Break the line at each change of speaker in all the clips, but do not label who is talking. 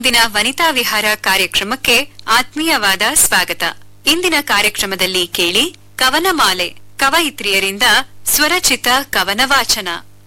ದಿನ ವನಿತಾ ವಿಹಾರ ಕಾರ್ಯಕ್ರಮಕ್ಕೆ ಆತ್ಮೀಯವಾದ ಸ್ವಾಗತ ಇಂದಿನ ಕಾರ್ಯಕ್ರಮದಲ್ಲಿ ಕೇಳಿ ಕವನಮಾಲೆ ಕವಯಿತ್ರಿಯರಿಂದ ಸ್ವರಚಿತ ಕವನ ವಾಚನ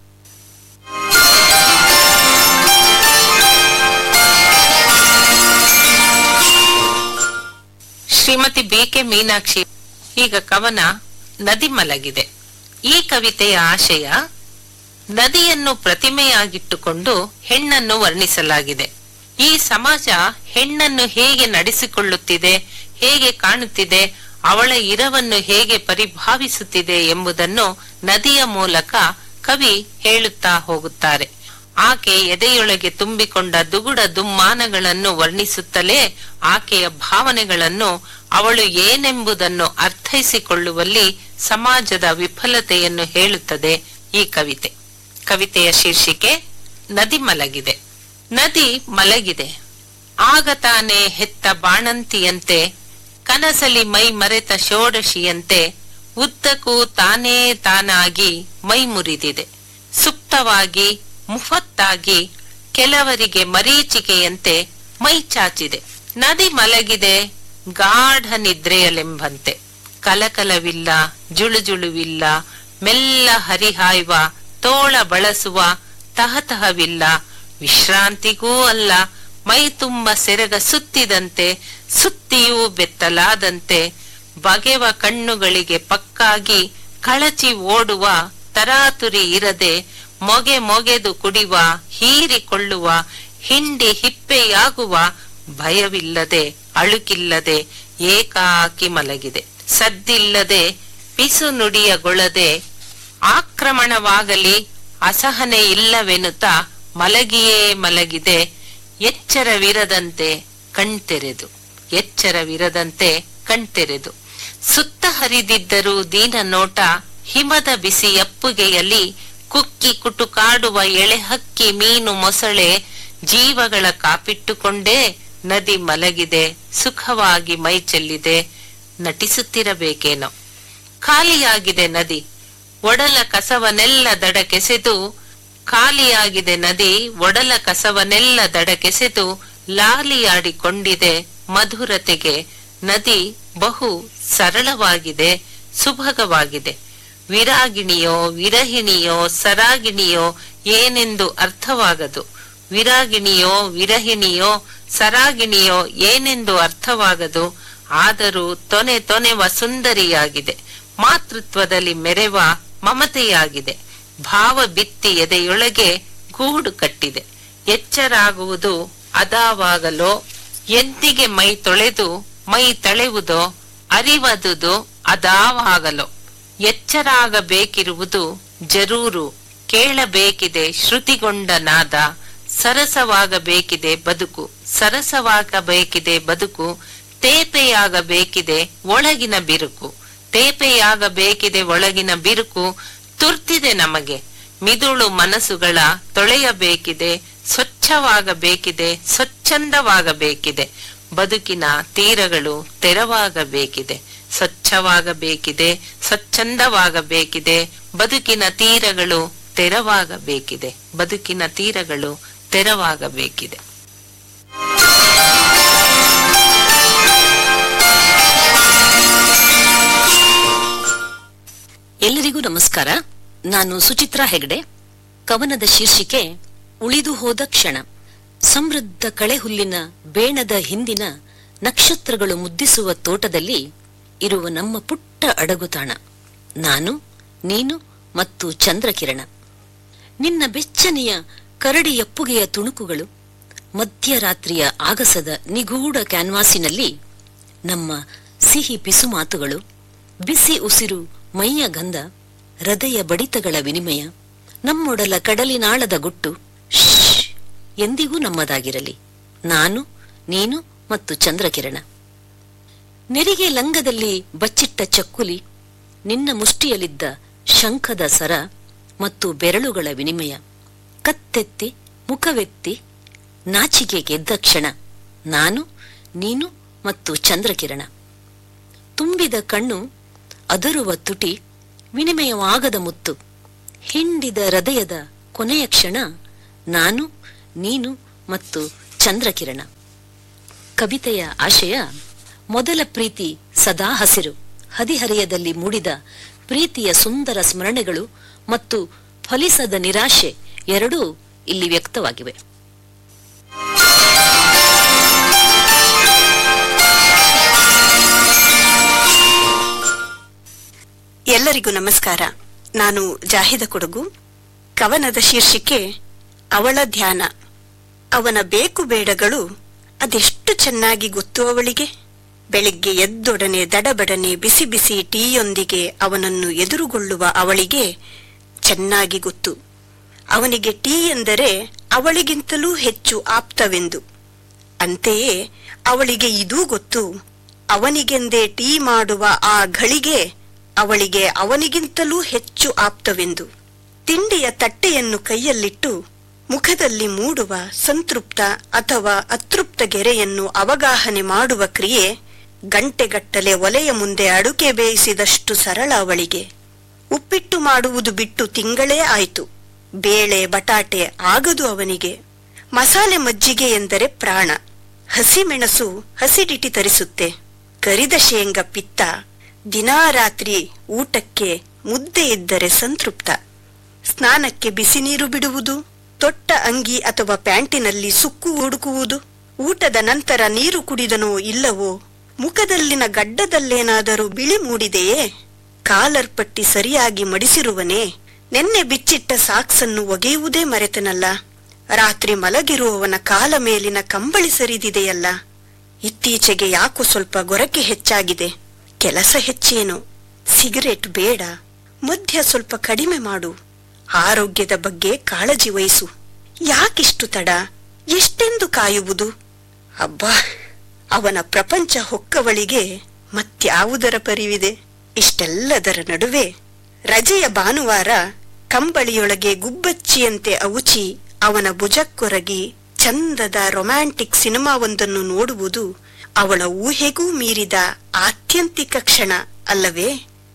ಶ್ರೀಮತಿ ಬೇಕೆ ಮೀನಾಕ್ಷಿ ಈಗ ಕವನ ನದಿ ಮಲಗಿದೆ ಈ ಕವಿತೆಯ ಆಶಯ ನದಿಯನ್ನು ಪ್ರತಿಮೆಯಾಗಿಟ್ಟುಕೊಂಡು ಹೆಣ್ಣನ್ನು ವರ್ಣಿಸಲಾಗಿದೆ ಈ ಸಮಾಜ ಹೆಣ್ಣನ್ನು ಹೇಗೆ ನಡೆಸಿಕೊಳ್ಳುತ್ತಿದೆ ಹೇಗೆ ಕಾಣುತ್ತಿದೆ ಅವಳ ಇರವನ್ನು ಹೇಗೆ ಪರಿಭಾವಿಸುತ್ತಿದೆ ಎಂಬುದನ್ನು ನದಿಯ ಮೂಲಕ ಕವಿ ಹೇಳುತ್ತಾ ಹೋಗುತ್ತಾರೆ ಆಕೆ ಎದೆಯೊಳಗೆ ತುಂಬಿಕೊಂಡ ದುಗುಡ ದುಮ್ಮಾನಗಳನ್ನು ವರ್ಣಿಸುತ್ತಲೇ ಆಕೆಯ ಭಾವನೆಗಳನ್ನು ಅವಳು ಏನೆಂಬುದನ್ನು ಅರ್ಥೈಸಿಕೊಳ್ಳುವಲ್ಲಿ ಸಮಾಜದ ವಿಫಲತೆಯನ್ನು ಹೇಳುತ್ತದೆ ಈ ಕವಿತೆ ಕವಿತೆಯ ಶೀರ್ಷಿಕೆ ನದಿ ಮಲಗಿದೆ ನದಿ ಮಲಗಿದೆ ಆಗ ತಾನೇ ಹೆತ್ತ ಬಾಣಂತಿಯಂತೆ ಕನಸಲಿ ಮೈ ಮರೆತ ಷೋಡಶಿಯಂತೆ ಉದ್ದಕ್ಕೂ ತಾನೇ ತಾನಾಗಿ ಮೈ ಮುರಿದಿದೆ ಸುಪ್ತವಾಗಿ ಮುಫತ್ತಾಗಿ ಕೆಲವರಿಗೆ ಮರೀಚಿಕೆಯಂತೆ ಮೈ ಚಾಚಿದೆ ನದಿ ಮಲಗಿದೆ ಗಾಢ ನಿದ್ರೆಯಲೆಂಬಂತೆ ಕಲಕಲವಿಲ್ಲ ಜುಳುಜುಳುವಿಲ್ಲ ಮೆಲ್ಲ ಹರಿಹಾಯ್ವ ತೋಳ ಬಳಸುವ ತಹತಹವಿಲ್ಲ ವಿಶ್ರಾಂತಿಗೂ ಅಲ್ಲ ಮೈ ತುಂಬ ಸೆರಗ ಸುತ್ತಿದಂತೆ ಸುತ್ತಿಯೂ ಬೆತ್ತಲಾದಂತೆ ಬಗೆವ ಕಣ್ಣುಗಳಿಗೆ ಪಕ್ಕಾಗಿ ಕಳಚಿ ಓಡುವ ತರಾತುರಿ ಇರದೆ ಮೊಗೆ ಮೊಗೆದು ಕುಡಿವ ಹೀರಿಕೊಳ್ಳುವ ಹಿಂಡಿ ಹಿಪ್ಪೆಯಾಗುವ ಭಯವಿಲ್ಲದೆ ಅಳುಕಿಲ್ಲದೆ ಏಕಾಕಿ ಮಲಗಿದೆ ಸದ್ದಿಲ್ಲದೆ ಪಿಸು ನುಡಿಯಗೊಳ್ಳದೆ ಆಕ್ರಮಣವಾಗಲಿ ಅಸಹನೆ ಇಲ್ಲವೆನುತ ಮಲಗಿಯೇ ಮಲಗಿದೆ ಎಚ್ಚರವಿರದಂತೆ ಕಣ್ತೆರೆದು ಎಚ್ಚರವಿರದಂತೆ ಕಣ್ತೆರೆದು ಸುತ್ತ ಹರಿದಿದ್ದರೂ ದೀನ ನೋಟ ಹಿಮದ ಬಿಸಿ ಅಪ್ಪುಗೆಯಲ್ಲಿ ಕುಕ್ಕಿ ಕುಟುಕಾಡುವ ಎಳೆಹಕ್ಕಿ ಮೀನು ಮೊಸಳೆ ಜೀವಗಳ ಕಾಪಿಟ್ಟುಕೊಂಡೇ ನದಿ ಮಲಗಿದೆ ಸುಖವಾಗಿ ಮೈ ಚೆಲ್ಲಿದೆ ನಟಿಸುತ್ತಿರಬೇಕೇನೋ ಖಾಲಿಯಾಗಿದೆ ನದಿ ಒಡಲ ಕಸವನೆಲ್ಲ ದಡಕೆಸೆದು ಖಾಲಿಯಾಗಿದೆ ನದಿ ಒಡಲ ಕಸವನೆಲ್ಲ ದಡಕೆಸೆದು ಲಾಲಿಯಾಡಿಕೊಂಡಿದೆ ಮಧುರತೆಗೆ ನದಿ ಬಹು ಸರಳವಾಗಿದೆ ಸುಭಗವಾಗಿದೆ ವಿರಾಗಿಣಿಯೋ ವಿರಹಿಣಿಯೋ ಸರಾಗಿಣಿಯೋ ಏನೆಂದು ಅರ್ಥವಾಗದು ವಿರಾಗಿಣಿಯೋ ವಿರಹಿಣಿಯೋ ಸರಾಗಿಣಿಯೋ ಏನೆಂದು ಅರ್ಥವಾಗದು ಆದರೂ ತೊನೆ ತೊನೆವ ಸುಂದರಿಯಾಗಿದೆ ಮಾತೃತ್ವದಲ್ಲಿ ಮೆರೆವ ಮಮತೆಯಾಗಿದೆ ಭಾವ ಬಿತ್ತಿ ಎದೆಯೊಳಗೆ ಗೂಡು ಕಟ್ಟಿದೆ ಎಚ್ಚರಾಗುವುದು ಅದಾವಾಗಲೋ ಎಂದಿಗೆ ಮೈ ತೊಳೆದು ಮೈ ತಳೆವುದೋ ಅರಿವದುದು ಅದಾವಾಗಲೋ ಎಚ್ಚರಾಗಬೇಕಿರುವುದು ಜರೂರು ಕೇಳಬೇಕಿದೆ ಶ್ರುತಿಗೊಂಡ ನಾದ ಸರಸವಾಗಬೇಕಿದೆ ಬದುಕು ಸರಸವಾಗಬೇಕಿದೆ ಬದುಕು ತೇಪೆಯಾಗಬೇಕಿದೆ ಒಳಗಿನ ಬಿರುಕು ತೇಪೆಯಾಗಬೇಕಿದೆ ಒಳಗಿನ ಬಿರುಕು ತುರ್ತಿದೆ ನಮಗೆ ಮಿದುಳು ಮನಸ್ಸುಗಳ ತೊಳೆಯಬೇಕಿದೆ ಸ್ವಚ್ಛವಾಗಬೇಕಿದೆ ಸ್ವಚ್ಛಂದವಾಗಬೇಕಿದೆ ಬದುಕಿನ ತೀರಗಳು ತೆರವಾಗಬೇಕಿದೆ ಸ್ವಚ್ಛವಾಗಬೇಕಿದೆ ಸ್ವಚ್ಛಂದವಾಗಬೇಕಿದೆ ಬದುಕಿನ ತೀರಗಳು ತೆರವಾಗಬೇಕಿದೆ ಬದುಕಿನ ತೀರಗಳು ತೆರವಾಗಬೇಕಿದೆ
ಎಲ್ಲರಿಗೂ ನಮಸ್ಕಾರ ನಾನು ಸುಚಿತ್ರಾ ಹೆಗಡೆ ಕವನದ ಶೀರ್ಷಿಕೆ ಉಳಿದು ಹೋದ ಕ್ಷಣ ಸಮೃದ್ಧ ಕಳೆಹುಲ್ಲಿನ ಬೇಣದ ಹಿಂದಿನ ನಕ್ಷತ್ರಗಳು ಮುದ್ದಿಸುವ ತೋಟದಲ್ಲಿ ಇರುವ ನಮ್ಮ ಪುಟ್ಟ ಅಡಗುತಾಣ ನಾನು ನೀನು ಮತ್ತು ಚಂದ್ರಕಿರಣ ನಿನ್ನ ಬೆಚ್ಚನೆಯ ಕರಡಿಯಪ್ಪುಗೆಯ ತುಣುಕುಗಳು ಮಧ್ಯರಾತ್ರಿಯ ಆಗಸದ ನಿಗೂಢ ಕ್ಯಾನ್ವಾಸಿನಲ್ಲಿ ನಮ್ಮ ಸಿಹಿ ಪಿಸು ಮಾತುಗಳು ಬಿಸಿ ಉಸಿರು ಮೈಯ ಗಂಧ ಹೃದಯ ಬಡಿತಗಳ ವಿನಿಮಯ ನಮ್ಮೊಡಲ ಕಡಲಿನಾಳದ ಗುಟ್ಟು ಶ್ಶ್ ಎಂದಿಗೂ ನಮ್ಮದಾಗಿರಲಿ ನಾನು ನೀನು ಮತ್ತು ಚಂದ್ರಕಿರಣ ನೆರಿಗೆ ಲಂಗದಲ್ಲಿ ಬಚ್ಚಿಟ್ಟ ಚಕ್ಕುಲಿ ನಿನ್ನ ಮುಷ್ಟಿಯಲ್ಲಿದ್ದ ಶಂಖದ ಸರ ಮತ್ತು ಬೆರಳುಗಳ ವಿನಿಮಯ ಕತ್ತೆತ್ತಿ ಮುಖವೆತ್ತಿ ನಾಚಿಕೆ ಗೆದ್ದ ಕ್ಷಣ ನಾನು ನೀನು ಮತ್ತು ಚಂದ್ರಕಿರಣ ತುಂಬಿದ ಕಣ್ಣು ಅದರುವ ತುಟಿ ವಿನಿಮಯವಾಗದ ಮುತ್ತು ಹಿಂಡಿದ ಹೃದಯದ ಕೊನೆಯ ಕ್ಷಣ ನಾನು ನೀನು ಮತ್ತು ಚಂದ್ರಕಿರಣ ಕವಿತೆಯ ಆಶಯ ಮೊದಲ ಪ್ರೀತಿ ಸದಾ ಹಸಿರು ಹದಿಹರೆಯದಲ್ಲಿ ಮೂಡಿದ ಪ್ರೀತಿಯ ಸುಂದರ ಸ್ಮರಣೆಗಳು ಮತ್ತು ಫಲಿಸದ ನಿರಾಶೆ ಎರಡೂ ಇಲ್ಲಿ ವ್ಯಕ್ತವಾಗಿವೆ
ಎಲ್ಲರಿಗೂ ನಮಸ್ಕಾರ ನಾನು ಜಾಹಿದ ಕೊಡಗು ಕವನದ ಶೀರ್ಷಿಕೆ ಅವಳ ಧ್ಯಾನ ಅವನ ಬೇಕು ಬೇಡಗಳು ಅದೆಷ್ಟು ಚೆನ್ನಾಗಿ ಗೊತ್ತು ಅವಳಿಗೆ ಬೆಳಿಗ್ಗೆ ಎದ್ದೊಡನೆ ದಡಬಡನೆ ಬಿಸಿ ಬಿಸಿ ಟೀಯೊಂದಿಗೆ ಅವನನ್ನು ಎದುರುಗೊಳ್ಳುವ ಅವಳಿಗೆ ಚೆನ್ನಾಗಿ ಗೊತ್ತು ಅವನಿಗೆ ಟೀ ಎಂದರೆ ಅವಳಿಗಿಂತಲೂ ಹೆಚ್ಚು ಆಪ್ತವೆಂದು ಅಂತೆಯೇ ಅವಳಿಗೆ ಇದೂ ಗೊತ್ತು ಅವನಿಗೆಂದೇ ಟೀ ಮಾಡುವ ಆ ಘಳಿಗೆ ಅವಳಿಗೆ ಅವನಿಗಿಂತಲೂ ಹೆಚ್ಚು ಆಪ್ತವೆಂದು ತಿಂಡಿಯ ತಟ್ಟೆಯನ್ನು ಕೈಯಲ್ಲಿಟ್ಟು ಮುಖದಲ್ಲಿ ಮೂಡುವ ಸಂತೃಪ್ತ ಅಥವಾ ಅತೃಪ್ತ ಗೆರೆಯನ್ನು ಅವಗಾಹನೆ ಮಾಡುವ ಕ್ರಿಯೆ ಗಂಟೆಗಟ್ಟಲೆ ಒಲೆಯ ಮುಂದೆ ಅಡುಗೆ ಬೇಯಿಸಿದಷ್ಟು ಸರಳ ಅವಳಿಗೆ ಉಪ್ಪಿಟ್ಟು ಮಾಡುವುದು ಬಿಟ್ಟು ತಿಂಗಳೇ ಆಯ್ತು ಬೇಳೆ ಬಟಾಟೆ ಆಗದು ಅವನಿಗೆ ಮಸಾಲೆ ಮಜ್ಜಿಗೆ ಎಂದರೆ ಪ್ರಾಣ ಹಸಿಮೆಣಸು ಹಸಿಡಿಟಿ ತರಿಸುತ್ತೆ ಕರಿದ ಶೇಂಗ ಪಿತ್ತ ದಿನಾ ರಾತ್ರಿ ಊಟಕ್ಕೆ ಮುದ್ದೆ ಇದ್ದರೆ ಸಂತೃಪ್ತ ಸ್ನಾನಕ್ಕೆ ಬಿಸಿ ನೀರು ಬಿಡುವುದು ತೊಟ್ಟ ಅಂಗಿ ಅಥವಾ ಪ್ಯಾಂಟಿನಲ್ಲಿ ಸುಕ್ಕು ಹುಡುಕುವುದು ಊಟದ ನಂತರ ನೀರು ಕುಡಿದನೋ ಇಲ್ಲವೋ ಮುಖದಲ್ಲಿನ ಗಡ್ಡದಲ್ಲೇನಾದರೂ ಬಿಳಿ ಮೂಡಿದೆಯೇ ಕಾಲರ್ ಪಟ್ಟಿ ಸರಿಯಾಗಿ ಮಡಿಸಿರುವನೇ ನೆನ್ನೆ ಬಿಚ್ಚಿಟ್ಟ ಸಾಕ್ಸನ್ನು ಒಗೆಯುವುದೇ ಮರೆತನಲ್ಲ ರಾತ್ರಿ ಮಲಗಿರುವವನ ಕಾಲ ಮೇಲಿನ ಕಂಬಳಿ ಸರಿದಿದೆಯಲ್ಲ ಇತ್ತೀಚೆಗೆ ಯಾಕೋ ಸ್ವಲ್ಪ ಗೊರಕೆ ಹೆಚ್ಚಾಗಿದೆ ಕೆಲಸ ಹೆಚ್ಚೇನು ಸಿಗರೇಟ್ ಬೇಡ ಮದ್ಯ ಸ್ವಲ್ಪ ಕಡಿಮೆ ಮಾಡು ಆರೋಗ್ಯದ ಬಗ್ಗೆ ಕಾಳಜಿ ವಹಿಸು ಯಾಕಿಷ್ಟು ತಡ ಎಷ್ಟೆಂದು ಕಾಯುವುದು ಅಬ್ಬಾ ಅವನ ಪ್ರಪಂಚ ಹೊಕ್ಕವಳಿಗೆ ಮತ್ಯಾವುದರ ಪರಿವಿದೆ ಇಷ್ಟೆಲ್ಲದರ ನಡುವೆ ರಜೆಯ ಭಾನುವಾರ ಕಂಬಳಿಯೊಳಗೆ ಗುಬ್ಬಚ್ಚಿಯಂತೆ ಅವುಚಿ ಅವನ ಭುಜಕ್ಕೊರಗಿ ಚಂದದ ರೊಮ್ಯಾಂಟಿಕ್ ಸಿನಿಮಾವೊಂದನ್ನು ನೋಡುವುದು ಅವಳ ಊಹೆಗೂ ಮೀರಿದ ಆತ್ಯಂತಿಕ ಕ್ಷಣ ಅಲ್ಲವೇ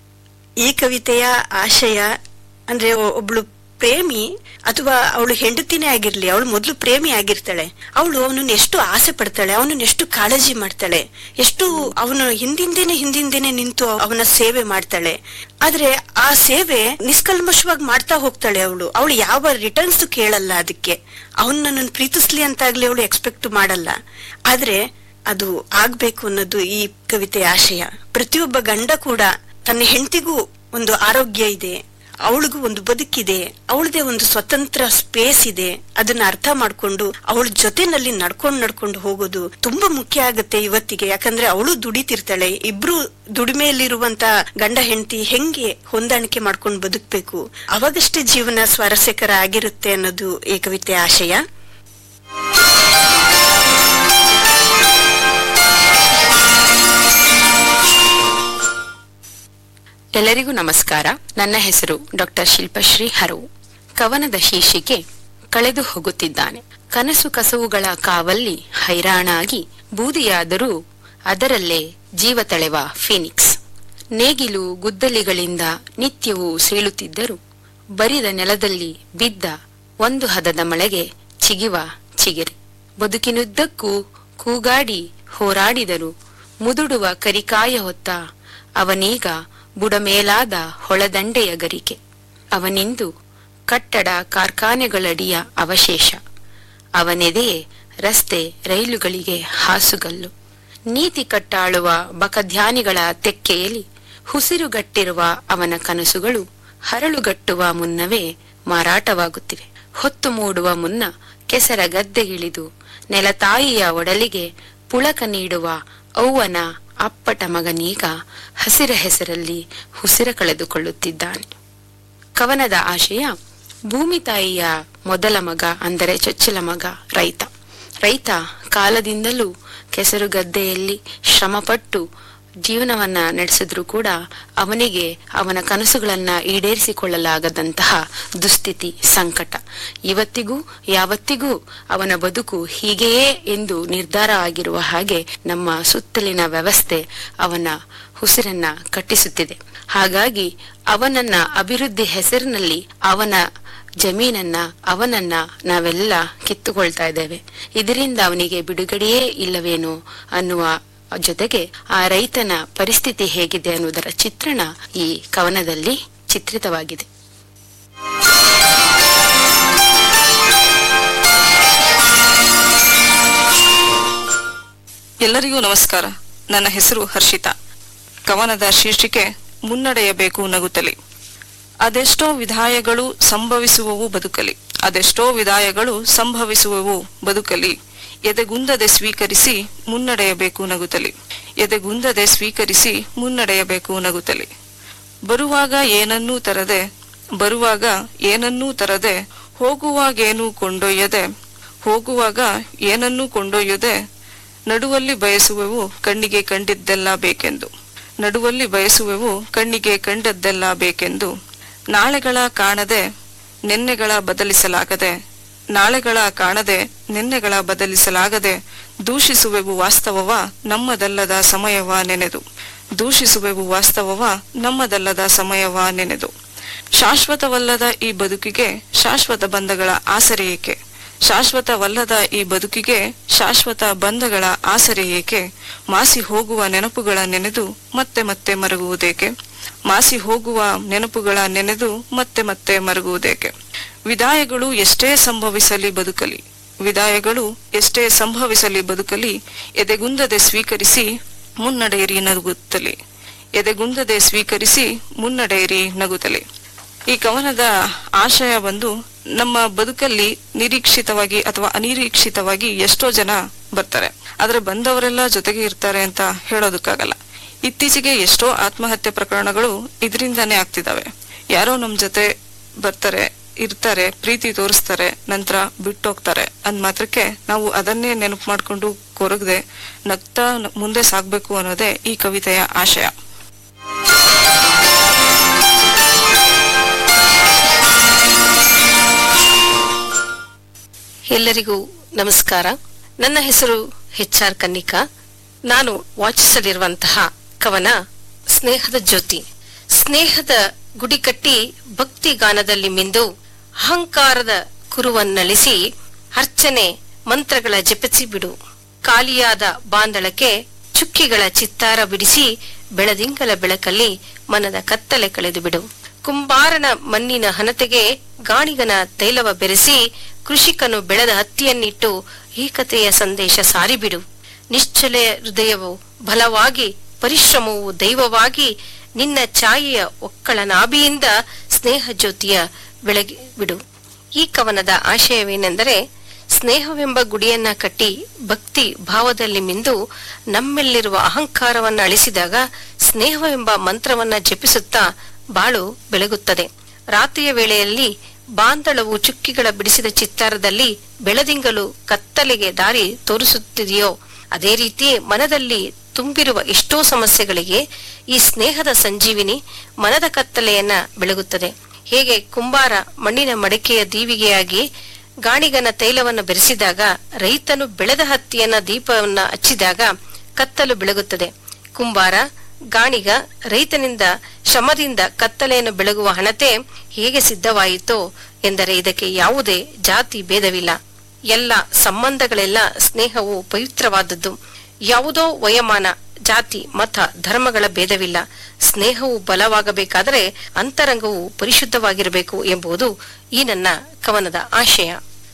ಈ ಕವಿತೆಯ ಆಶಯ ಅಂದ್ರೆ ಒ- ಒಬ್ಳು ಪ್ರೇಮಿ ಅಥವಾ ಅವಳು ಹೆಂಡತಿನೇ ಆಗಿರ್ಲಿ ಅವಳು ಮೊದಲು ಪ್ರೇಮಿ ಆಗಿರ್ತಾಳೆ ಅವಳು ಅವನನ್ನ ಎಷ್ಟು ಆಸೆ ಪಡ್ತಾಳೆ ಅವನನ್ನ ಎಷ್ಟು ಕಾಳಜಿ ಮಾಡ್ತಾಳೆ ಎಷ್ಟು ಅವನ ಹಿಂದಿಂದೇನೆ ಹಿಂದಿಂದೇನೆ ನಿಂತು ಅವನ ಸೇವೆ ಮಾಡ್ತಾಳೆ ಆದ್ರೆ ಆ ಸೇವೆ ನಿಷ್ಕಲ್ಮಶವಾಗಿ ಮಾಡ್ತಾ ಹೋಗ್ತಾಳೆ ಅವಳು ಅವಳು ಯಾವ ರಿಟರ್ನ್ಸ್ ಕೇಳಲ್ಲ ಅದಕ್ಕೆ ಅವನ್ ನನ್ನನ್ನು ಪ್ರೀತಿಸ್ಲಿ ಅಂತಾಗ್ಲಿ ಅವಳು ಎಕ್ಸ್ಪೆಕ್ಟ್ ಮಾಡಲ್ಲ ಆದ್ರೆ ಅದು ಆಗ್ಬೇಕು ಅನ್ನೋದು ಈ ಕವಿತೆಯ ಆಶಯ ಪ್ರತಿಯೊಬ್ಬ ಗಂಡ ಕೂಡ ತನ್ನ ಹೆಂಡತಿಗೂ ಒಂದು ಆರೋಗ್ಯ ಇದೆ ಅವಳಿಗೂ ಒಂದು ಬದುಕಿದೆ ಅವಳದೇ ಒಂದು ಸ್ವತಂತ್ರ ಸ್ಪೇಸ್ ಇದೆ ಅದನ್ನ ಅರ್ಥ ಮಾಡ್ಕೊಂಡು ಅವಳ ಜೊತೆನಲ್ಲಿ ನಡ್ಕೊಂಡು ನಡ್ಕೊಂಡು ಹೋಗೋದು ತುಂಬಾ ಮುಖ್ಯ ಆಗುತ್ತೆ ಇವತ್ತಿಗೆ ಯಾಕಂದ್ರೆ ಅವಳು ದುಡಿತಿರ್ತಾಳೆ ಇಬ್ರು ದುಡಿಮೆಯಲ್ಲಿರುವಂತ ಗಂಡ ಹೆಂಡತಿ ಹೆಂಗೆ ಹೊಂದಾಣಿಕೆ ಮಾಡ್ಕೊಂಡು ಬದುಕ್ಬೇಕು ಅವಾಗಷ್ಟೇ ಜೀವನ ಸ್ವಾರಸ್ಯಕರ ಆಗಿರುತ್ತೆ ಅನ್ನೋದು ಈ ಕವಿತೆಯ ಆಶಯ
ಎಲ್ಲರಿಗೂ ನಮಸ್ಕಾರ ನನ್ನ ಹೆಸರು ಡಾಕ್ಟರ್ ಶಿಲ್ಪಶ್ರೀ ಹರವು ಕವನದ ಶೀರ್ಷಿಕೆ ಕಳೆದು ಹೋಗುತ್ತಿದ್ದಾನೆ ಕನಸು ಕಸವುಗಳ ಕಾವಲ್ಲಿ ಹೈರಾಣಾಗಿ ಬೂದಿಯಾದರೂ ಅದರಲ್ಲೇ ಜೀವ ತಳೆವ ಫೀನಿಕ್ಸ್ ನೇಗಿಲು ಗುದ್ದಲಿಗಳಿಂದ ನಿತ್ಯವೂ ಸೀಳುತ್ತಿದ್ದರು ಬರಿದ ನೆಲದಲ್ಲಿ ಬಿದ್ದ ಒಂದು ಹದದ ಮಳೆಗೆ ಚಿಗಿವ ಚಿಗಿರಿ ಬದುಕಿನುದ್ದಕ್ಕೂ ಕೂಗಾಡಿ ಹೋರಾಡಿದರು ಮುದುಡುವ ಕರಿಕಾಯ ಹೊತ್ತ ಅವನೀಗ ಬುಡಮೇಲಾದ ಹೊಳದಂಡೆಯ ಗರಿಕೆ ಅವನಿಂದು ಕಟ್ಟಡ ಕಾರ್ಖಾನೆಗಳಡಿಯ ಅವಶೇಷ ಅವನೆದೆಯೇ ರಸ್ತೆ ರೈಲುಗಳಿಗೆ ಹಾಸುಗಲ್ಲು ನೀತಿ ಕಟ್ಟಾಳುವ ಬಕಧ್ಯಾನಿಗಳ ತೆಕ್ಕೆಯಲ್ಲಿ ಹುಸಿರುಗಟ್ಟಿರುವ ಅವನ ಕನಸುಗಳು ಹರಳುಗಟ್ಟುವ ಮುನ್ನವೇ ಮಾರಾಟವಾಗುತ್ತಿವೆ ಹೊತ್ತು ಮೂಡುವ ಮುನ್ನ ಕೆಸರ ಗದ್ದೆಗಿಳಿದು ನೆಲತಾಯಿಯ ಒಡಲಿಗೆ ಪುಳಕ ನೀಡುವ ಅವ್ವನ ಅಪ್ಪಟ ಮಗನೀಗ ಹಸಿರ ಹೆಸರಲ್ಲಿ ಹುಸಿರ ಕಳೆದುಕೊಳ್ಳುತ್ತಿದ್ದಾನೆ ಕವನದ ಆಶಯ ಭೂಮಿ ತಾಯಿಯ ಮೊದಲ ಮಗ ಅಂದರೆ ಚೊಚ್ಚಲ ಮಗ ರೈತ ರೈತ ಕಾಲದಿಂದಲೂ ಕೆಸರು ಗದ್ದೆಯಲ್ಲಿ ಶ್ರಮಪಟ್ಟು ಜೀವನವನ್ನ ನಡೆಸಿದ್ರೂ ಕೂಡ ಅವನಿಗೆ ಅವನ ಕನಸುಗಳನ್ನ ಈಡೇರಿಸಿಕೊಳ್ಳಲಾಗದಂತಹ ದುಸ್ಥಿತಿ ಸಂಕಟ ಇವತ್ತಿಗೂ ಯಾವತ್ತಿಗೂ ಅವನ ಬದುಕು ಹೀಗೆಯೇ ಎಂದು ನಿರ್ಧಾರ ಆಗಿರುವ ಹಾಗೆ ನಮ್ಮ ಸುತ್ತಲಿನ ವ್ಯವಸ್ಥೆ ಅವನ ಉಸಿರನ್ನ ಕಟ್ಟಿಸುತ್ತಿದೆ ಹಾಗಾಗಿ ಅವನನ್ನ ಅಭಿವೃದ್ಧಿ ಹೆಸರಿನಲ್ಲಿ ಅವನ ಜಮೀನನ್ನ ಅವನನ್ನ ನಾವೆಲ್ಲ ಕಿತ್ತುಕೊಳ್ತಾ ಇದ್ದೇವೆ ಇದರಿಂದ ಅವನಿಗೆ ಬಿಡುಗಡೆಯೇ ಇಲ್ಲವೇನೋ ಅನ್ನುವ ಜೊತೆಗೆ ಆ ರೈತನ ಪರಿಸ್ಥಿತಿ ಹೇಗಿದೆ ಅನ್ನುವುದರ ಚಿತ್ರಣ ಈ ಕವನದಲ್ಲಿ ಚಿತ್ರಿತವಾಗಿದೆ
ಎಲ್ಲರಿಗೂ ನಮಸ್ಕಾರ ನನ್ನ ಹೆಸರು ಹರ್ಷಿತಾ ಕವನದ ಶೀರ್ಷಿಕೆ ಮುನ್ನಡೆಯಬೇಕು ನಗುತ್ತಲಿ ಅದೆಷ್ಟೋ ವಿಧಾಯಗಳು ಸಂಭವಿಸುವವು ಬದುಕಲಿ ಅದೆಷ್ಟೋ ವಿಧಾಯಗಳು ಸಂಭವಿಸುವವು ಬದುಕಲಿ ಎದೆಗುಂದದೆ ಸ್ವೀಕರಿಸಿ ಮುನ್ನಡೆಯಬೇಕು ನಗುತ್ತಲಿ ಎದೆಗುಂದದೆ ಸ್ವೀಕರಿಸಿ ಮುನ್ನಡೆಯಬೇಕು ನಗುತ್ತಲಿ ಬರುವಾಗ ಏನನ್ನೂ ತರದೆ ಬರುವಾಗ ಏನನ್ನೂ ತರದೆ ಹೋಗುವಾಗೇನೂ ಕೊಂಡೊಯ್ಯದೆ ಹೋಗುವಾಗ ಏನನ್ನೂ ಕೊಂಡೊಯ್ಯದೆ ನಡುವಲ್ಲಿ ಬಯಸುವೆವು ಕಣ್ಣಿಗೆ ಕಂಡಿದ್ದೆಲ್ಲ ಬೇಕೆಂದು ನಡುವಲ್ಲಿ ಬಯಸುವೆವು ಕಣ್ಣಿಗೆ ಕಂಡದ್ದೆಲ್ಲ ಬೇಕೆಂದು ನಾಳೆಗಳ ಕಾಣದೆ ನೆನ್ನೆಗಳ ಬದಲಿಸಲಾಗದೆ ನಾಳೆಗಳ ಕಾಣದೆ ನೆನ್ನೆಗಳ ಬದಲಿಸಲಾಗದೆ ದೂಷಿಸುವೆವು ವಾಸ್ತವವ ನಮ್ಮದಲ್ಲದ ಸಮಯವ ನೆನೆದು ದೂಷಿಸುವೆವು ವಾಸ್ತವವ ನಮ್ಮದಲ್ಲದ ಸಮಯವ ನೆನೆದು ಶಾಶ್ವತವಲ್ಲದ ಈ ಬದುಕಿಗೆ ಶಾಶ್ವತ ಬಂಧಗಳ ಆಸರೆ ಏಕೆ ಶಾಶ್ವತವಲ್ಲದ ಈ ಬದುಕಿಗೆ ಶಾಶ್ವತ ಬಂಧಗಳ ಆಸರೆ ಏಕೆ ಮಾಸಿ ಹೋಗುವ ನೆನಪುಗಳ ನೆನೆದು ಮತ್ತೆ ಮತ್ತೆ ಮರಗುವುದೇಕೆ ಮಾಸಿ ಹೋಗುವ ನೆನಪುಗಳ ನೆನೆದು ಮತ್ತೆ ಮತ್ತೆ ಮರಗುವುದೇಕೆ ವಿದಾಯಗಳು ಎಷ್ಟೇ ಸಂಭವಿಸಲಿ ಬದುಕಲಿ ವಿದಾಯಗಳು ಎಷ್ಟೇ ಸಂಭವಿಸಲಿ ಬದುಕಲಿ ಎದೆಗುಂದದೆ ಸ್ವೀಕರಿಸಿ ಮುನ್ನಡೆಯಿರಿ ನಗುತ್ತಲಿ ಎದೆಗುಂದದೆ ಸ್ವೀಕರಿಸಿ ಮುನ್ನಡೆಯಿರಿ ನಗುತ್ತಲಿ ಈ ಕವನದ ಆಶಯ ಬಂದು ನಮ್ಮ ಬದುಕಲ್ಲಿ ನಿರೀಕ್ಷಿತವಾಗಿ ಅಥವಾ ಅನಿರೀಕ್ಷಿತವಾಗಿ ಎಷ್ಟೋ ಜನ ಬರ್ತಾರೆ ಆದ್ರೆ ಬಂದವರೆಲ್ಲ ಜೊತೆಗೆ ಇರ್ತಾರೆ ಅಂತ ಹೇಳೋದಕ್ಕಾಗಲ್ಲ ಇತ್ತೀಚೆಗೆ ಎಷ್ಟೋ ಆತ್ಮಹತ್ಯೆ ಪ್ರಕರಣಗಳು ಇದರಿಂದಾನೇ ಆಗ್ತಿದಾವೆ ಯಾರೋ ನಮ್ ಜೊತೆ ಬರ್ತಾರೆ ಇರ್ತಾರೆ ಪ್ರೀತಿ ತೋರಿಸ್ತಾರೆ ನಂತರ ಬಿಟ್ಟೋಗ್ತಾರೆ ಅಂದ್ ಮಾತ್ರಕ್ಕೆ ನಾವು ಅದನ್ನೇ ನೆನಪು ಮಾಡ್ಕೊಂಡು ಕೊರಗದೆ ನಗ್ತಾ ನ- ಮುಂದೆ ಸಾಗ್ಬೇಕು ಅನ್ನೋದೇ ಈ ಕವಿತೆಯ ಆಶಯ
ಎಲ್ಲರಿಗೂ ನಮಸ್ಕಾರ ನನ್ನ ಹೆಸರು ಎಚ್ ಆರ್ ಕನ್ನಿಕಾ ನಾನು ವಾಚಿಸಲಿರುವಂತಹ ಕವನ ಸ್ನೇಹದ ಜ್ಯೋತಿ ಸ್ನೇಹದ ಗುಡಿ ಕಟ್ಟಿ ಭಕ್ತಿ ಗಾನದಲ್ಲಿ ಮಿಂದು ಅಹಂಕಾರದ ಕುರುವನ್ನಳಿಸಿ ಅರ್ಚನೆ ಮಂತ್ರಗಳ ಜಪಿಸಿ ಬಿಡು ಖಾಲಿಯಾದ ಬಾಂದಳಕ್ಕೆ ಚುಕ್ಕಿಗಳ ಚಿತ್ತಾರ ಬಿಡಿಸಿ ಬೆಳದಿಂಗಲ ಬೆಳಕಲ್ಲಿ ಮನದ ಕತ್ತಲೆ ಕಳೆದು ಬಿಡು ಕುಂಬಾರನ ಮಣ್ಣಿನ ಹನತೆಗೆ ಗಾಣಿಗನ ತೈಲವ ಬೆರೆಸಿ ಕೃಷಿಕನು ಬೆಳೆದ ಹತ್ತಿಯನ್ನಿಟ್ಟು ಏಕತೆಯ ಸಂದೇಶ ಸಾರಿಬಿಡು ನಿಶ್ಚಲ ಹೃದಯವು ಬಲವಾಗಿ ಪರಿಶ್ರಮವು ದೈವವಾಗಿ ನಿನ್ನ ಛಾಯೆಯ ಒಕ್ಕಳ ನಾಭಿಯಿಂದ ಸ್ನೇಹ ಜ್ಯೋತಿಯ ಬೆಳಗಿ ಬಿಡು ಈ ಕವನದ ಆಶಯವೇನೆಂದರೆ ಸ್ನೇಹವೆಂಬ ಗುಡಿಯನ್ನ ಕಟ್ಟಿ ಭಕ್ತಿ ಭಾವದಲ್ಲಿ ಮಿಂದು ನಮ್ಮೆಲ್ಲಿರುವ ಅಹಂಕಾರವನ್ನ ಅಳಿಸಿದಾಗ ಸ್ನೇಹವೆಂಬ ಮಂತ್ರವನ್ನ ಜಪಿಸುತ್ತಾ ಬಾಳು ಬೆಳಗುತ್ತದೆ ರಾತ್ರಿಯ ವೇಳೆಯಲ್ಲಿ ಬಾಂದಳವು ಚುಕ್ಕಿಗಳ ಬಿಡಿಸಿದ ಚಿತ್ತಾರದಲ್ಲಿ ಬೆಳದಿಂಗಲು ಕತ್ತಲೆಗೆ ದಾರಿ ತೋರಿಸುತ್ತಿದೆಯೋ ಅದೇ ರೀತಿ ಮನದಲ್ಲಿ ತುಂಬಿರುವ ಎಷ್ಟೋ ಸಮಸ್ಯೆಗಳಿಗೆ ಈ ಸ್ನೇಹದ ಸಂಜೀವಿನಿ ಮನದ ಕತ್ತಲೆಯನ್ನ ಬೆಳಗುತ್ತದೆ ಹೇಗೆ ಕುಂಬಾರ ಮಣ್ಣಿನ ಮಡಿಕೆಯ ದೀವಿಗೆಯಾಗಿ ಗಾಣಿಗನ ತೈಲವನ್ನು ಬೆರೆಸಿದಾಗ ರೈತನು ಬೆಳೆದ ಹತ್ತಿಯನ್ನ ದೀಪವನ್ನ ಹಚ್ಚಿದಾಗ ಕತ್ತಲು ಬೆಳಗುತ್ತದೆ ಕುಂಬಾರ ಗಾಣಿಗ ರೈತನಿಂದ ಶ್ರಮದಿಂದ ಕತ್ತಲೆಯನ್ನು ಬೆಳಗುವ ಹಣತೆ ಹೇಗೆ ಸಿದ್ಧವಾಯಿತೋ ಎಂದರೆ ಇದಕ್ಕೆ ಯಾವುದೇ ಜಾತಿ ಭೇದವಿಲ್ಲ ಎಲ್ಲ ಸಂಬಂಧಗಳೆಲ್ಲ ಸ್ನೇಹವು ಪವಿತ್ರವಾದದ್ದು ಯಾವುದೋ ವಯಮಾನ ಜಾತಿ ಮತ ಧರ್ಮಗಳ ಭೇದವಿಲ್ಲ ಸ್ನೇಹವು ಬಲವಾಗಬೇಕಾದರೆ ಅಂತರಂಗವು ಪರಿಶುದ್ಧವಾಗಿರಬೇಕು ಎಂಬುದು ಈ ನನ್ನ ಕವನದ ಆಶಯ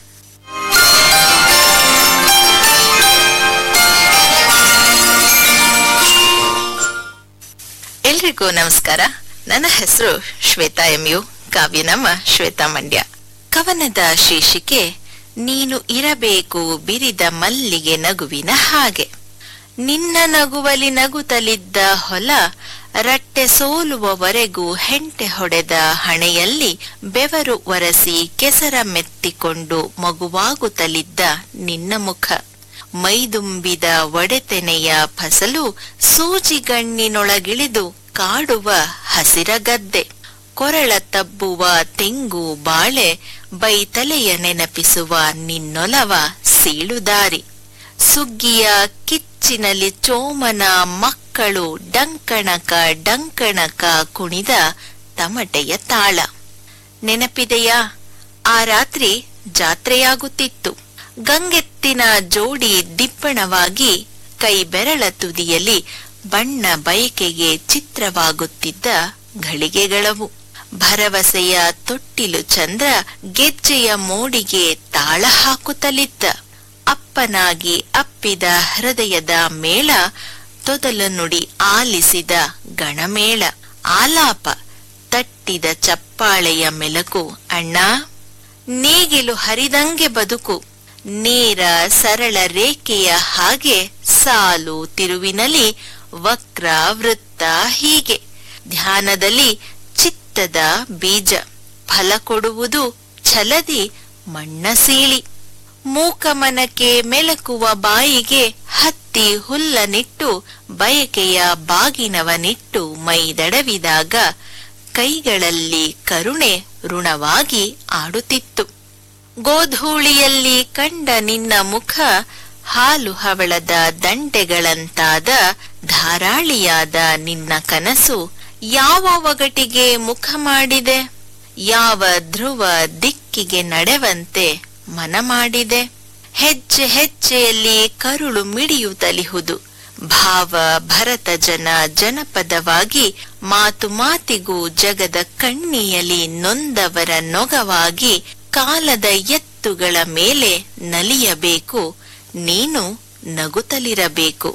ಎಲ್ರಿಗೂ ನಮಸ್ಕಾರ ನನ್ನ ಹೆಸರು ಶ್ವೇತಾ ಎಂ ಯು ಕಾವ್ಯ ನಮ್ಮ ಶ್ವೇತಾ ಮಂಡ್ಯ ಕವನದ ಶೀರ್ಷಿಕೆ ನೀನು ಇರಬೇಕು ಬಿರಿದ ಮಲ್ಲಿಗೆ ನಗುವಿನ ಹಾಗೆ ನಿನ್ನ ನಗುವಲಿ ನಗುತ್ತಲಿದ್ದ ಹೊಲ ರಟ್ಟೆ ಸೋಲುವವರೆಗೂ ಹೆಂಟೆ ಹೊಡೆದ ಹಣೆಯಲ್ಲಿ ಬೆವರು ಒರೆಸಿ ಕೆಸರ ಮೆತ್ತಿಕೊಂಡು ಮಗುವಾಗುತ್ತಲಿದ್ದ ನಿನ್ನ ಮುಖ ಮೈದುಂಬಿದ ಒಡೆತೆನೆಯ ಫಸಲು ಸೂಜಿಗಣ್ಣಿನೊಳಗಿಳಿದು ಕಾಡುವ ಹಸಿರ ಗದ್ದೆ ಕೊರಳ ತಬ್ಬುವ ತೆಂಗು ಬಾಳೆ ಬೈತಲೆಯ ನೆನಪಿಸುವ ನಿನ್ನೊಲವ ಸೀಳುದಾರಿ ಸುಗ್ಗಿಯ ಕಿಚ್ಚಿನಲ್ಲಿ ಚೋಮನ ಮಕ್ಕಳು ಡಂಕಣಕ ಡಂಕಣಕ ಕುಣಿದ ತಮಟೆಯ ತಾಳ ನೆನಪಿದೆಯಾ ಆ ರಾತ್ರಿ ಜಾತ್ರೆಯಾಗುತ್ತಿತ್ತು ಗಂಗೆತ್ತಿನ ಜೋಡಿ ದಿಪ್ಪಣವಾಗಿ ಕೈ ಬೆರಳ ತುದಿಯಲ್ಲಿ ಬಣ್ಣ ಬಯಕೆಗೆ ಚಿತ್ರವಾಗುತ್ತಿದ್ದ ಘಳಿಗೆಗಳವು ಭರವಸೆಯ ತೊಟ್ಟಿಲು ಚಂದ್ರ ಗೆಜ್ಜೆಯ ಮೋಡಿಗೆ ತಾಳ ಹಾಕುತ್ತಲಿದ್ದ ಅಪ್ಪನಾಗಿ ಅಪ್ಪಿದ ಹೃದಯದ ಮೇಳ ತೊದಲು ನುಡಿ ಆಲಿಸಿದ ಗಣಮೇಳ ಆಲಾಪ ತಟ್ಟಿದ ಚಪ್ಪಾಳೆಯ ಮೆಲಕು ಅಣ್ಣ ನೇಗಿಲು ಹರಿದಂಗೆ ಬದುಕು ನೇರ ಸರಳ ರೇಖೆಯ ಹಾಗೆ ಸಾಲು ತಿರುವಿನಲ್ಲಿ ವಕ್ರ ವೃತ್ತ ಹೀಗೆ ಧ್ಯಾನದಲ್ಲಿ ಚಿತ್ತದ ಬೀಜ ಫಲ ಕೊಡುವುದು ಛಲದಿ ಮಣ್ಣ ಸೀಳಿ ಮೂಕಮನಕ್ಕೆ ಮೆಲಕುವ ಬಾಯಿಗೆ ಹತ್ತಿ ಹುಲ್ಲನಿಟ್ಟು ಬಯಕೆಯ ಬಾಗಿನವನಿಟ್ಟು ಮೈದಡವಿದಾಗ ಕೈಗಳಲ್ಲಿ ಕರುಣೆ ಋಣವಾಗಿ ಆಡುತ್ತಿತ್ತು ಗೋಧೂಳಿಯಲ್ಲಿ ಕಂಡ ನಿನ್ನ ಮುಖ ಹಾಲು ಹವಳದ ದಂಡೆಗಳಂತಾದ ಧಾರಾಳಿಯಾದ ನಿನ್ನ ಕನಸು ಯಾವ ಒಗಟಿಗೆ ಮುಖ ಮಾಡಿದೆ ಯಾವ ಧ್ರುವ ದಿಕ್ಕಿಗೆ ನಡೆವಂತೆ ಮನ ಮಾಡಿದೆ ಹೆಜ್ಜೆ ಹೆಜ್ಜೆಯಲ್ಲಿ ಕರುಳು ಮಿಡಿಯುತ್ತಲಿಹುದು ಭಾವ ಭರತ ಜನ ಜನಪದವಾಗಿ ಮಾತು ಮಾತಿಗೂ ಜಗದ ಕಣ್ಣಿಯಲಿ ನೊಂದವರ ನೊಗವಾಗಿ ಕಾಲದ ಎತ್ತುಗಳ ಮೇಲೆ ನಲಿಯಬೇಕು ನೀನು ನಗುತ್ತಲಿರಬೇಕು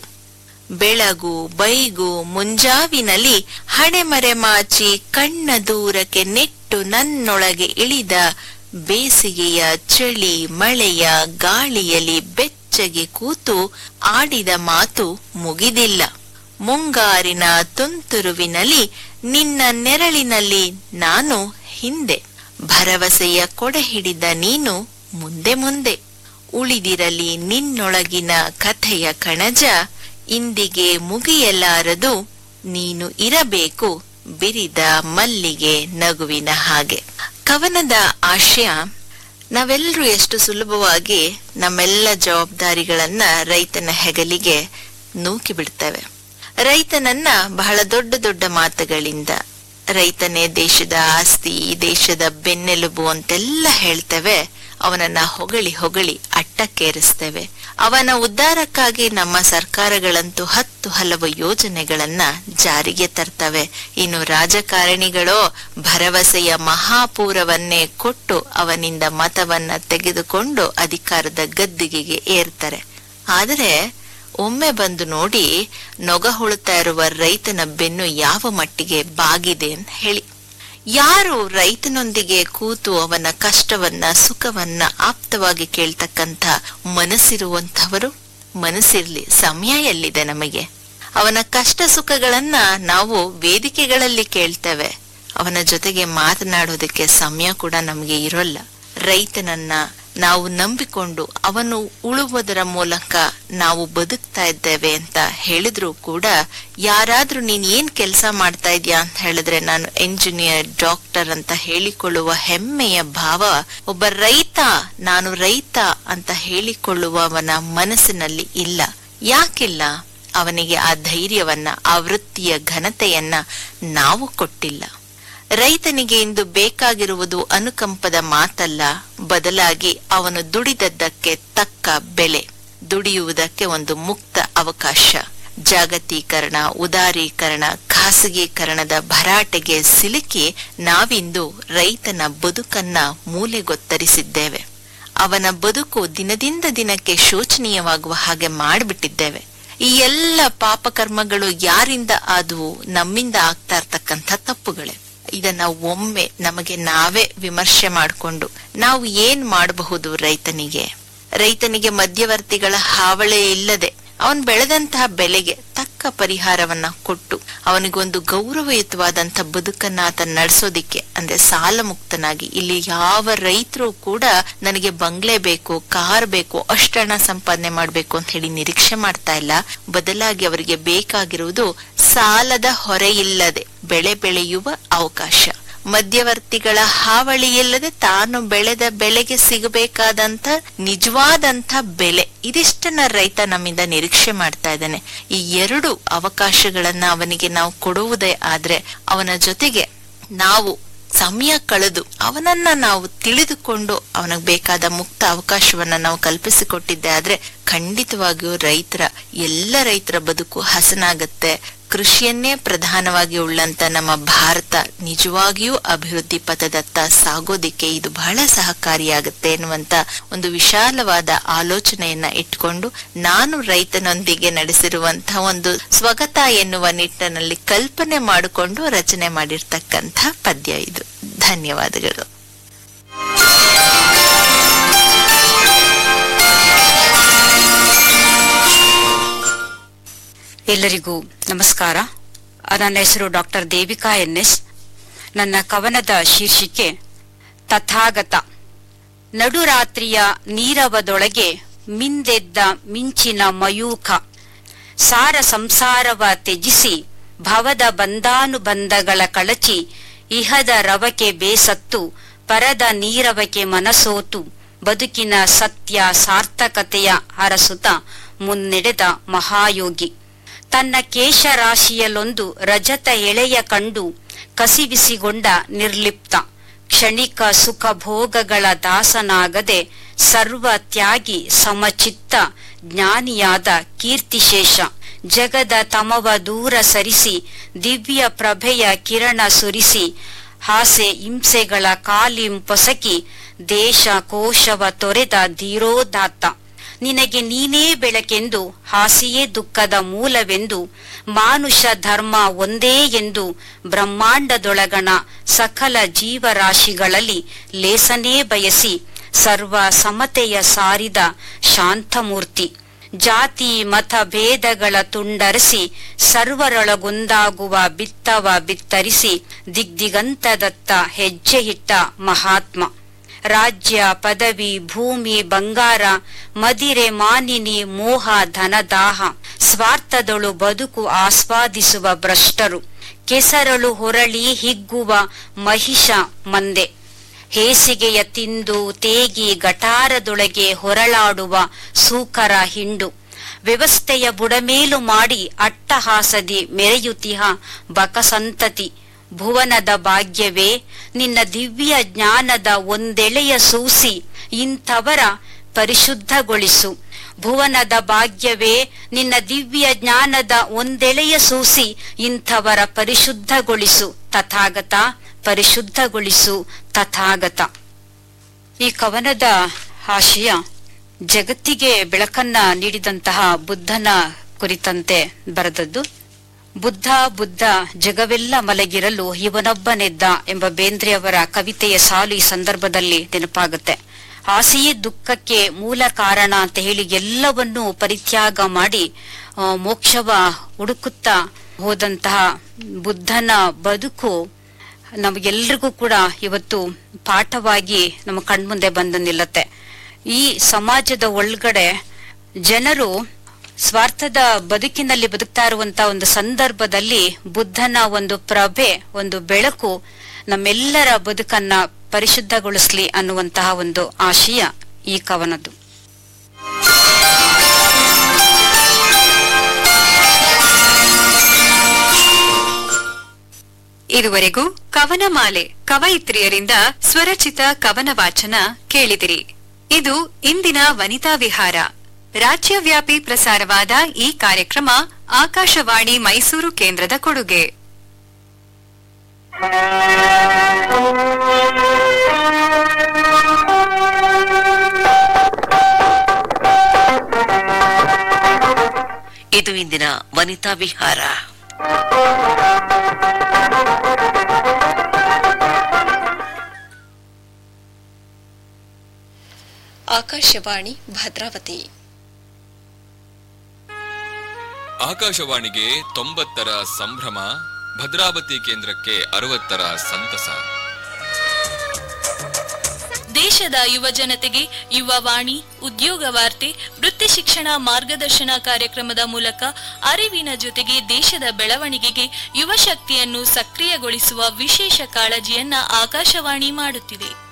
ಬೆಳಗು ಬೈಗು ಮುಂಜಾವಿನಲ್ಲಿ ಹಣೆಮರೆ ಮಾಚಿ ಕಣ್ಣ ದೂರಕ್ಕೆ ನೆಟ್ಟು ನನ್ನೊಳಗೆ ಇಳಿದ ಬೇಸಿಗೆಯ ಚಳಿ ಮಳೆಯ ಗಾಳಿಯಲ್ಲಿ ಬೆಚ್ಚಗೆ ಕೂತು ಆಡಿದ ಮಾತು ಮುಗಿದಿಲ್ಲ ಮುಂಗಾರಿನ ತುಂತುರುವಿನಲ್ಲಿ ನಿನ್ನ ನೆರಳಿನಲ್ಲಿ ನಾನು ಹಿಂದೆ ಭರವಸೆಯ ಕೊಡೆ ಹಿಡಿದ ನೀನು ಮುಂದೆ ಮುಂದೆ ಉಳಿದಿರಲಿ ನಿನ್ನೊಳಗಿನ ಕಥೆಯ ಕಣಜ ಇಂದಿಗೆ ಮುಗಿಯಲಾರದು ನೀನು ಇರಬೇಕು ಬಿರಿದ ಮಲ್ಲಿಗೆ ನಗುವಿನ ಹಾಗೆ ಕವನದ ಆಶಯ ನಾವೆಲ್ಲರೂ ಎಷ್ಟು ಸುಲಭವಾಗಿ ನಮ್ಮೆಲ್ಲ ಜವಾಬ್ದಾರಿಗಳನ್ನ ರೈತನ ಹೆಗಲಿಗೆ ನೂಕಿ ಬಿಡ್ತೇವೆ ರೈತನನ್ನ ಬಹಳ ದೊಡ್ಡ ದೊಡ್ಡ ಮಾತುಗಳಿಂದ ರೈತನೇ ದೇಶದ ಆಸ್ತಿ ದೇಶದ ಬೆನ್ನೆಲುಬು ಅಂತೆಲ್ಲ ಹೇಳ್ತೇವೆ ಅವನನ್ನ ಹೊಗಳಿ ಹೊಗಳಿ ಅಟ್ಟಕ್ಕೇರಿಸ್ತೇವೆ ಅವನ ಉದ್ಧಾರಕ್ಕಾಗಿ ನಮ್ಮ ಸರ್ಕಾರಗಳಂತೂ ಹತ್ತು ಹಲವು ಯೋಜನೆಗಳನ್ನ ಜಾರಿಗೆ ತರ್ತವೆ ಇನ್ನು ರಾಜಕಾರಣಿಗಳೋ ಭರವಸೆಯ ಮಹಾಪೂರವನ್ನೇ ಕೊಟ್ಟು ಅವನಿಂದ ಮತವನ್ನ ತೆಗೆದುಕೊಂಡು ಅಧಿಕಾರದ ಗದ್ದಿಗೆಗೆ ಏರ್ತಾರೆ ಆದರೆ ಒಮ್ಮೆ ಬಂದು ನೋಡಿ ನೊಗ ಹುಳುತ್ತಾ ಇರುವ ರೈತನ ಬೆನ್ನು ಯಾವ ಮಟ್ಟಿಗೆ ಬಾಗಿದೆ ಅಂತ ಹೇಳಿ ಯಾರು ರೈತನೊಂದಿಗೆ ಕೂತು ಅವನ ಕಷ್ಟವನ್ನ ಸುಖವನ್ನ ಆಪ್ತವಾಗಿ ಕೇಳ್ತಕ್ಕಂಥ ಮನಸ್ಸಿರುವಂಥವರು ಮನಸ್ಸಿರ್ಲಿ ಸಮಯ ಎಲ್ಲಿದೆ ನಮಗೆ ಅವನ ಕಷ್ಟ ಸುಖಗಳನ್ನ ನಾವು ವೇದಿಕೆಗಳಲ್ಲಿ ಕೇಳ್ತೇವೆ ಅವನ ಜೊತೆಗೆ ಮಾತನಾಡೋದಕ್ಕೆ ಸಮಯ ಕೂಡ ನಮಗೆ ಇರೋಲ್ಲ ರೈತನನ್ನ ನಾವು ನಂಬಿಕೊಂಡು ಅವನು ಉಳುವುದರ ಮೂಲಕ ನಾವು ಬದುಕ್ತಾ ಇದ್ದೇವೆ ಅಂತ ಹೇಳಿದ್ರು ಕೂಡ ಯಾರಾದ್ರೂ ನೀನ್ ಏನ್ ಕೆಲಸ ಮಾಡ್ತಾ ಇದ್ಯಾ ಅಂತ ಹೇಳಿದ್ರೆ ನಾನು ಎಂಜಿನಿಯರ್ ಡಾಕ್ಟರ್ ಅಂತ ಹೇಳಿಕೊಳ್ಳುವ ಹೆಮ್ಮೆಯ ಭಾವ ಒಬ್ಬ ರೈತ ನಾನು ರೈತ ಅಂತ ಹೇಳಿಕೊಳ್ಳುವವನ ಮನಸ್ಸಿನಲ್ಲಿ ಇಲ್ಲ ಯಾಕಿಲ್ಲ ಅವನಿಗೆ ಆ ಧೈರ್ಯವನ್ನ ಆ ವೃತ್ತಿಯ ಘನತೆಯನ್ನ ನಾವು ಕೊಟ್ಟಿಲ್ಲ ರೈತನಿಗೆ ಇಂದು ಬೇಕಾಗಿರುವುದು ಅನುಕಂಪದ ಮಾತಲ್ಲ ಬದಲಾಗಿ ಅವನು ದುಡಿದದ್ದಕ್ಕೆ ತಕ್ಕ ಬೆಲೆ ದುಡಿಯುವುದಕ್ಕೆ ಒಂದು ಮುಕ್ತ ಅವಕಾಶ ಜಾಗತೀಕರಣ ಉದಾರೀಕರಣ ಖಾಸಗೀಕರಣದ ಭರಾಟೆಗೆ ಸಿಲುಕಿ ನಾವಿಂದು ರೈತನ ಬದುಕನ್ನ ಮೂಲೆಗೊತ್ತರಿಸಿದ್ದೇವೆ ಅವನ ಬದುಕು ದಿನದಿಂದ ದಿನಕ್ಕೆ ಶೋಚನೀಯವಾಗುವ ಹಾಗೆ ಮಾಡಿಬಿಟ್ಟಿದ್ದೇವೆ ಈ ಎಲ್ಲ ಪಾಪಕರ್ಮಗಳು ಯಾರಿಂದ ಆದವು ನಮ್ಮಿಂದ ಆಗ್ತಾ ಇರ್ತಕ್ಕಂಥ ತಪ್ಪುಗಳೇ ಇದನ್ನ ಒಮ್ಮೆ ನಮಗೆ ನಾವೇ ವಿಮರ್ಶೆ ಮಾಡಿಕೊಂಡು ನಾವು ಏನ್ ಮಾಡಬಹುದು ರೈತನಿಗೆ ರೈತನಿಗೆ ಮಧ್ಯವರ್ತಿಗಳ ಹಾವಳಿ ಇಲ್ಲದೆ ಅವನ್ ಬೆಳೆದಂತಹ ಬೆಲೆಗೆ ತಕ್ಕ ಪರಿಹಾರವನ್ನ ಕೊಟ್ಟು ಅವನಿಗೊಂದು ಗೌರವಯುತವಾದಂತ ಬದುಕನ್ನ ಆತ ನಡೆಸೋದಿಕ್ಕೆ ಅಂದ್ರೆ ಸಾಲ ಮುಕ್ತನಾಗಿ ಇಲ್ಲಿ ಯಾವ ರೈತರು ಕೂಡ ನನಗೆ ಬಂಗ್ಲೆ ಬೇಕು ಕಾರ್ ಬೇಕು ಅಷ್ಟಣ ಸಂಪಾದನೆ ಮಾಡ್ಬೇಕು ಅಂತ ಹೇಳಿ ನಿರೀಕ್ಷೆ ಮಾಡ್ತಾ ಇಲ್ಲ ಬದಲಾಗಿ ಅವರಿಗೆ ಬೇಕಾಗಿರುವುದು ಸಾಲದ ಹೊರೆ ಇಲ್ಲದೆ ಬೆಳೆ ಬೆಳೆಯುವ ಅವಕಾಶ ಮಧ್ಯವರ್ತಿಗಳ ಹಾವಳಿ ಇಲ್ಲದೆ ತಾನು ಬೆಳೆದ ಬೆಳೆಗೆ ಸಿಗಬೇಕಾದಂತ ನಿಜವಾದಂತ ಬೆಲೆ ಇದಿಷ್ಟನ್ನ ರೈತ ನಮ್ಮಿಂದ ನಿರೀಕ್ಷೆ ಮಾಡ್ತಾ ಇದ್ದಾನೆ ಈ ಎರಡು ಅವಕಾಶಗಳನ್ನ ಅವನಿಗೆ ನಾವು ಕೊಡುವುದೇ ಆದ್ರೆ ಅವನ ಜೊತೆಗೆ ನಾವು ಸಮಯ ಕಳೆದು ಅವನನ್ನ ನಾವು ತಿಳಿದುಕೊಂಡು ಅವನಿಗೆ ಬೇಕಾದ ಮುಕ್ತ ಅವಕಾಶವನ್ನ ನಾವು ಕಲ್ಪಿಸಿಕೊಟ್ಟಿದ್ದೆ ಆದ್ರೆ ಖಂಡಿತವಾಗಿಯೂ ರೈತರ ಎಲ್ಲ ರೈತರ ಬದುಕು ಹಸನಾಗತ್ತೆ ಕೃಷಿಯನ್ನೇ ಪ್ರಧಾನವಾಗಿ ಉಳ್ಳಂತ ನಮ್ಮ ಭಾರತ ನಿಜವಾಗಿಯೂ ಅಭಿವೃದ್ಧಿ ಪಥದತ್ತ ಸಾಗೋದಿಕ್ಕೆ ಇದು ಬಹಳ ಸಹಕಾರಿಯಾಗುತ್ತೆ ಎನ್ನುವಂತ ಒಂದು ವಿಶಾಲವಾದ ಆಲೋಚನೆಯನ್ನ ಇಟ್ಕೊಂಡು ನಾನು ರೈತನೊಂದಿಗೆ ನಡೆಸಿರುವಂತಹ ಒಂದು ಸ್ವಗತ ಎನ್ನುವ ನಿಟ್ಟಿನಲ್ಲಿ ಕಲ್ಪನೆ ಮಾಡಿಕೊಂಡು ರಚನೆ ಮಾಡಿರ್ತಕ್ಕಂಥ ಪದ್ಯ ಇದು ಧನ್ಯವಾದಗಳು
ಎಲ್ಲರಿಗೂ ನಮಸ್ಕಾರ ಆ, ನನ್ನ ಹೆಸರು ಡಾಕ್ಟರ್ ದೇವಿಕಾ ಎನ್ ಎಸ್ ನನ್ನ ಕವನದ ಶೀರ್ಷಿಕೆ ತಥಾಗತ ನಡುರಾತ್ರಿಯ ನೀರವದೊಳಗೆ ಮಿಂದೆದ್ದ ಮಿಂಚಿನ ಮಯೂಖ ಸಾರ ಸಂಸಾರವ ತ್ಯಜಿಸಿ ಭವದ ಬಂಧಾನುಬಂಧಗಳ ಕಳಚಿ ಇಹದ ರವಕೆ ಬೇಸತ್ತು ಪರದ ನೀರವಕೆ ಮನಸೋತು ಬದುಕಿನ ಸತ್ಯ ಸಾರ್ಥಕತೆಯ ಅರಸುತ ಮುನ್ನಡೆದ ಮಹಾಯೋಗಿ ತನ್ನ ಕೇಶರಾಶಿಯಲ್ಲೊಂದು ರಜತ ಎಳೆಯ ಕಂಡು ಕಸಿವಿಸಿಗೊಂಡ ನಿರ್ಲಿಪ್ತ ಕ್ಷಣಿಕ ಸುಖ ಭೋಗಗಳ ದಾಸನಾಗದೆ ಸರ್ವ ತ್ಯಾಗಿ ಸಮಚಿತ್ತ ಜ್ಞಾನಿಯಾದ ಕೀರ್ತಿಶೇಷ ಜಗದ ತಮವ ದೂರ ಸರಿಸಿ ದಿವ್ಯ ಪ್ರಭೆಯ ಕಿರಣ ಸುರಿಸಿ ಹಾಸೆ ಹಿಂಸೆಗಳ ಕಾಲಿಂಪೊಸಕಿ ದೇಶ ಕೋಶವ ತೊರೆದ ಧೀರೋದಾತ್ತ ನಿನಗೆ ನೀನೇ ಬೆಳಕೆಂದು ಹಾಸಿಯೇ ದುಃಖದ ಮೂಲವೆಂದು ಮಾನುಷ ಧರ್ಮ ಒಂದೇ ಎಂದು ಬ್ರಹ್ಮಾಂಡದೊಳಗಣ ಸಕಲ ಜೀವರಾಶಿಗಳಲ್ಲಿ ಲೇಸನೇ ಬಯಸಿ ಸರ್ವ ಸಮತೆಯ ಸಾರಿದ ಶಾಂತಮೂರ್ತಿ ಜಾತಿ ಮತ ಭೇದಗಳ ತುಂಡರಿಸಿ ಸರ್ವರೊಳಗೊಂದಾಗುವ ಬಿತ್ತವ ಬಿತ್ತರಿಸಿ ದಿಗ್ದಿಗಂತದತ್ತ ಹೆಜ್ಜೆ ಇಟ್ಟ ಮಹಾತ್ಮ ರಾಜ್ಯ ಪದವಿ ಭೂಮಿ ಬಂಗಾರ ಮದಿರೆ ಮಾನಿನಿ ಮೋಹ ಧನದಾಹ ಸ್ವಾರ್ಥದೊಳು ಬದುಕು ಆಸ್ವಾದಿಸುವ ಭ್ರಷ್ಟರು ಕೆಸರಳು ಹೊರಳಿ ಹಿಗ್ಗುವ ಮಹಿಷ ಮಂದೆ ಹೇಸಿಗೆಯ ತಿಂದು ತೇಗಿ ಗಟಾರದೊಳಗೆ ಹೊರಳಾಡುವ ಸೂಕರ ಹಿಂಡು ವ್ಯವಸ್ಥೆಯ ಬುಡಮೇಲು ಮಾಡಿ ಅಟ್ಟಹಾಸದಿ ಮೆರೆಯುತಿಹ ಬಕಸಂತತಿ ಭುವನದ ಭಾಗ್ಯವೇ ನಿನ್ನ ದಿವ್ಯ ಜ್ಞಾನದ ಒಂದೆಳೆಯ ಸೂಸಿ ಇಂಥವರ ಪರಿಶುದ್ಧಗೊಳಿಸು ಭುವನದ ಭಾಗ್ಯವೇ ನಿನ್ನ ದಿವ್ಯ ಜ್ಞಾನದ ಒಂದೆಳೆಯ ಸೂಸಿ ಇಂಥವರ ಪರಿಶುದ್ಧಗೊಳಿಸು ತಥಾಗತ ಪರಿಶುದ್ಧಗೊಳಿಸು ತಥಾಗತ ಈ ಕವನದ ಆಶಯ ಜಗತ್ತಿಗೆ ಬೆಳಕನ್ನ ನೀಡಿದಂತಹ ಬುದ್ಧನ ಕುರಿತಂತೆ ಬರೆದದ್ದು ಬುದ್ಧ ಬುದ್ಧ ಜಗವೆಲ್ಲ ಮಲಗಿರಲು ಇವನೊಬ್ಬನೆದ್ದ ಎಂಬ ಬೇಂದ್ರೆಯವರ ಕವಿತೆಯ ಸಾಲು ಈ ಸಂದರ್ಭದಲ್ಲಿ ನೆನಪಾಗುತ್ತೆ ಆಸೆಯೇ ದುಃಖಕ್ಕೆ ಮೂಲ ಕಾರಣ ಅಂತ ಹೇಳಿ ಎಲ್ಲವನ್ನೂ ಪರಿತ್ಯಾಗ ಮಾಡಿ ಆ, ಮೋಕ್ಷವ ಹುಡುಕುತ್ತಾ ಹೋದಂತಹ ಬುದ್ಧನ ಬದುಕು ನಮಗೆಲ್ರಿಗೂ ಕೂಡ ಇವತ್ತು ಪಾಠವಾಗಿ ನಮ್ಮ ಕಣ್ಮುಂದೆ ಬಂದು ನಿಲ್ಲುತ್ತೆ ಈ ಸಮಾಜದ ಒಳಗಡೆ ಜನರು ಸ್ವಾರ್ಥದ ಬದುಕಿನಲ್ಲಿ ಬದುಕ್ತಾ ಇರುವಂತ ಒಂದು ಸಂದರ್ಭದಲ್ಲಿ ಬುದ್ಧನ ಒಂದು ಪ್ರಭೆ ಒಂದು ಬೆಳಕು ನಮ್ಮೆಲ್ಲರ ಬದುಕನ್ನ ಪರಿಶುದ್ಧಗೊಳಿಸ್ಲಿ ಅನ್ನುವಂತಹ ಒಂದು ಆಶಯ ಈ ಕವನದ್ದು
ಇದುವರೆಗೂ ಕವನಮಾಲೆ ಕವಯಿತ್ರಿಯರಿಂದ ಸ್ವರಚಿತ ಕವನ ವಾಚನ ಕೇಳಿದಿರಿ ಇದು ಇಂದಿನ ವನಿತಾ ವಿಹಾರ ರಾಜ್ಯವ್ಯಾಪಿ ಪ್ರಸಾರವಾದ ಈ ಕಾರ್ಯಕ್ರಮ ಆಕಾಶವಾಣಿ ಮೈಸೂರು ಕೇಂದ್ರದ ಕೊಡುಗೆ
ಇದು ಇಂದಿನ ವನಿತಾ ವಿಹಾರ
ಆಕಾಶವಾಣಿ ಭದ್ರಾವತಿ
ಆಕಾಶವಾಣಿಗೆ ತೊಂಬತ್ತರ ಸಂಭ್ರಮ ಭದ್ರಾವತಿ ಕೇಂದ್ರಕ್ಕೆ ಅರವತ್ತರ ಸಂತಸ
ದೇಶದ ಯುವ ಜನತೆಗೆ ಯುವ ವಾಣಿ ಉದ್ಯೋಗ ವಾರ್ತೆ ವೃತ್ತಿ ಶಿಕ್ಷಣ ಮಾರ್ಗದರ್ಶನ ಕಾರ್ಯಕ್ರಮದ ಮೂಲಕ ಅರಿವಿನ ಜೊತೆಗೆ ದೇಶದ ಬೆಳವಣಿಗೆಗೆ ಯುವ ಶಕ್ತಿಯನ್ನು ಸಕ್ರಿಯಗೊಳಿಸುವ ವಿಶೇಷ ಕಾಳಜಿಯನ್ನ ಆಕಾಶವಾಣಿ ಮಾಡುತ್ತಿದೆ